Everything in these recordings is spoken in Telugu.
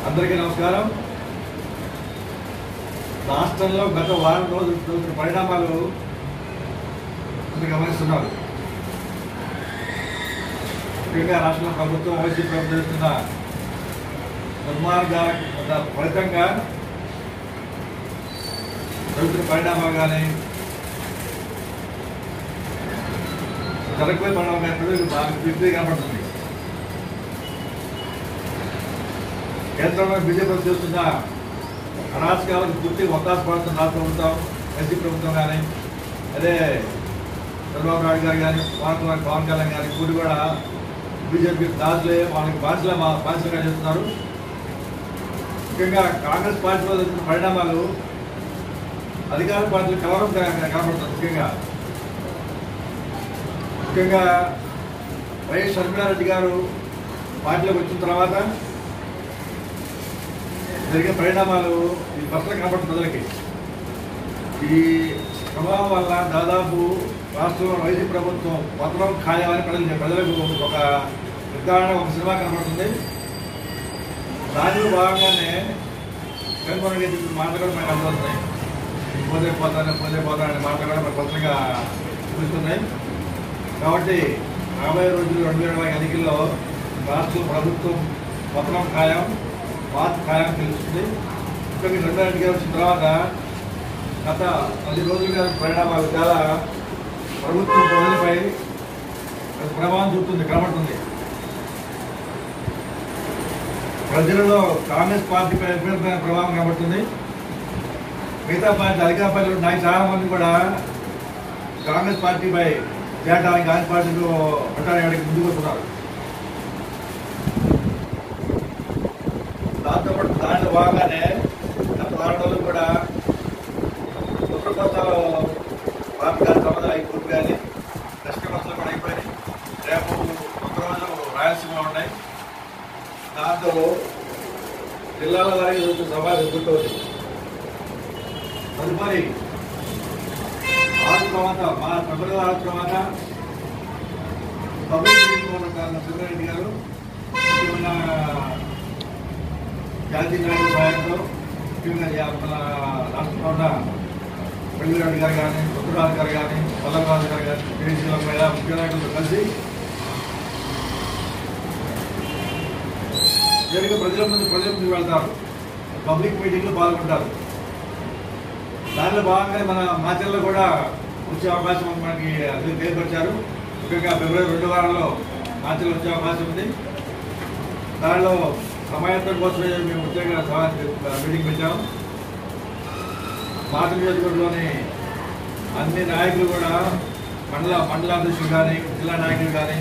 అందరికీ నమస్కారం రాష్ట్రంలో గత వారం రోజులు జరుగుతున్న పరిణామాలు మీరు గమనిస్తున్నారు ముఖ్యంగా రాష్ట్ర ప్రభుత్వం వైసీ ప్రభుత్వం చేస్తున్న దుర్మార్గాల ఫలితంగా జరుగుతున్న పరిణామాలు కానీ జరగబోయే పరిణామాలు కానీ ప్రజలకు బాగా విపరీతంగా కనబడుతుంది కేంద్రంలో బీజేపీ చేస్తున్న అరాచకాలకు పూర్తి ఒత్తాస పడుతున్న రాష్ట్ర ప్రభుత్వం ఎస్సీ ప్రభుత్వం కానీ అదే చంద్రబాబు నాయుడు గారు కానీ పవన్ కుమార్ పవన్ కళ్యాణ్ గారి పూర్తి కూడా బీజేపీ దాసులే వాళ్ళకి బాధ్యత మా బాధ్యతగా చేస్తున్నారు ముఖ్యంగా కాంగ్రెస్ పార్టీలో జరిగిన పరిణామాలు అధికార పార్టీలు కలవరం క- కనబడుతుంది ముఖ్యంగా ముఖ్యంగా వైఎస్ షర్మిలారెడ్డి గారు పార్టీలోకి వచ్చిన తర్వాత జరిగే పరిణామాలు ఈ బస్సులు కనబడుతుంది ప్రజలకి ఈ ప్రభావం వల్ల దాదాపు రాష్ట్రంలో వైసీపీ ప్రభుత్వం పత్రం ఖాయమని ప్రజలు ప్రజలకు ఒక నిర్ధారణ ఒక సినిమా కనబడుతుంది దానిలో భాగంగానే జగన్మోహన్ రెడ్డి చెప్పిన మాటలు కూడా మనకు అర్థమవుతున్నాయి పోతే పోతాను పోతే పోతానని మాటలు కూడా మనకు కొత్తగా చూపిస్తున్నాయి కాబట్టి రాబోయే రోజులు రెండు వేల ఇరవై ఎన్నికల్లో రాష్ట్ర ప్రభుత్వం పత్రం ఖాయం పాత ఖాయం తెలుస్తుంది ముఖ్యంగా చంద్రారెడ్డి గారు వచ్చిన తర్వాత గత పది రోజులుగా పరిణామాలు చాలా ప్రభుత్వం ప్రజలపై ప్రభావం చూపుతుంది కనబడుతుంది ప్రజలలో కాంగ్రెస్ పార్టీపై విపరీతమైన ప్రభావం కనబడుతుంది మిగతా పార్టీ అధికార పార్టీలు నాకు చాలా మంది కూడా కాంగ్రెస్ పార్టీపై చేరడానికి కాంగ్రెస్ పార్టీలో పెట్టడానికి ముందుకు వస్తున్నారు దాంతో పాటు దాంట్లో భాగంగానే గత వారం రోజులు కూడా ఉత్తర కోస్తాలో పార్టీ గారి సమాధానం అయిపోతుంది కానీ దక్షిణ కోస్తాలో కూడా అయిపోయినాయి రేపు ఒక రోజు రాయలసీమలో ఉన్నాయి దాంతో జిల్లాల వారికి జరుగుతున్న సమావేశం గుర్తవుతుంది తదుపరి ఆరు తర్వాత మా ఫిబ్రవరి ఆరు తర్వాత పబ్లిక్ సుబ్బారెడ్డి గారు ముఖ్యమైన జాతీయ నాయకుల సహాయంతో ముఖ్యంగా యా- మన రాష్ట్రంలో ఉన్న పెళ్లిరెడ్డి గారు కానీ ఉత్తరాజు గారు కానీ వల్లభరాజు గారు కానీ కేసీల మీద ముఖ్య నాయకులతో కలిసి జరిగే ప్రజల ముందు ప్రజల ముందు వెళ్తారు పబ్లిక్ మీటింగ్లో పాల్గొంటారు దానిలో భాగంగా మన మాచర్లో కూడా వచ్చే అవకాశం మనకి అది ఏర్పరిచారు ముఖ్యంగా ఫిబ్రవరి రెండు వారంలో మాచర్లు వచ్చే అవకాశం ఉంది దానిలో సమాయత్తం కోసమే మేము ముఖ్యంగా సమా- మీటింగ్ పెట్టాము మాట నియోజకవర్గంలోని అన్ని నాయకులు కూడా మండల మండలాధ్యక్షులు కానీ జిల్లా నాయకులు కానీ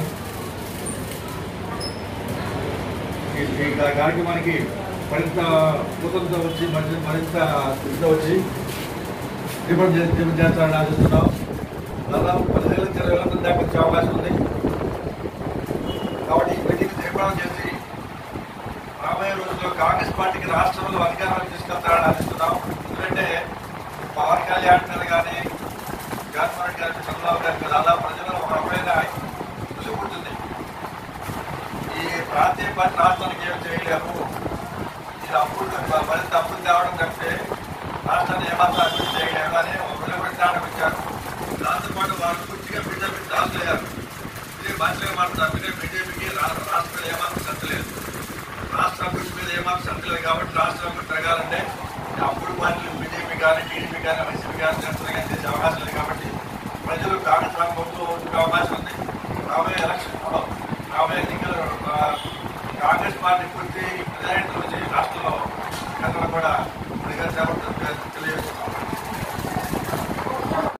ఈ ఈ కార్యక్రమానికి మరింత పూతంతో వచ్చి మరింత మరింత స్థితితో వచ్చి దీపం చేసి దీపం చేస్తారని ఆశిస్తున్నాం దాదాపు పదివేల నుంచి ఇరవై వేల మంది దాకా వచ్చే అవకాశం ఉంది కాబట్టి ఈ మీటింగ్ తీర్మానం చేసి రాబోయే రోజుల్లో కాంగ్రెస్ పార్టీకి రాష్ట్రంలో అధికారాన్ని తీసుకెళ్తారని ఆశిస్తున్నాం ఎందుకంటే పవన్ కళ్యాణ్ గారు కానీ జగన్మోహన్ రెడ్డి గారి చంద్రబాబు గారికి దాదాపు ప్రజల్లో ఒక రకమైన కృషి పుట్టింది ఈ ప్రాంతీయ పార్టీ రాష్ట్రానికి ఏం చేయలేము ఇది అప్పుడు మరింత అప్పులు తేవడం తప్పితే రాష్ట్రాన్ని ఏమాత్రం అభివృద్ధి చేయలేము అని ఒక విలువెట్టాడం ఇచ్చారు దాంతోపాటు వాళ్ళు పూర్తిగా బీజేపీ దాల్చలేరు ఇదే మంచిగా మాట్లాడారు అందుకే బీజేపీకి రాష్ట్రంలో ఏమాత్రం శ్రద్ధ లేదు రాష్ట్ర అభివృద్ధి మీద ఏమాత్రం శ్రద్ధ లేదు కాబట్టి రాష్ట్ర అభివృద్ధి జరగాలంటే ఈ అప్పుడు పార్టీలు బీజేపీ కానీ టీడీపీ కానీ వైసీపీ కానీ జనసేన కానీ చేసే అవకాశం లేదు కాబట్టి ప్రజలు కాంగ్రెస్ పార్టీ ముందు వచ్చే అవకాశం ఉంది రాబోయే ఎలక్షన్ రాబోయే ఎన్నికలు ఆ, కాంగ్రెస్ పార్టీ పూర్తి ప్రజాయంత్రం వచ్చి రాష్ట్రంలో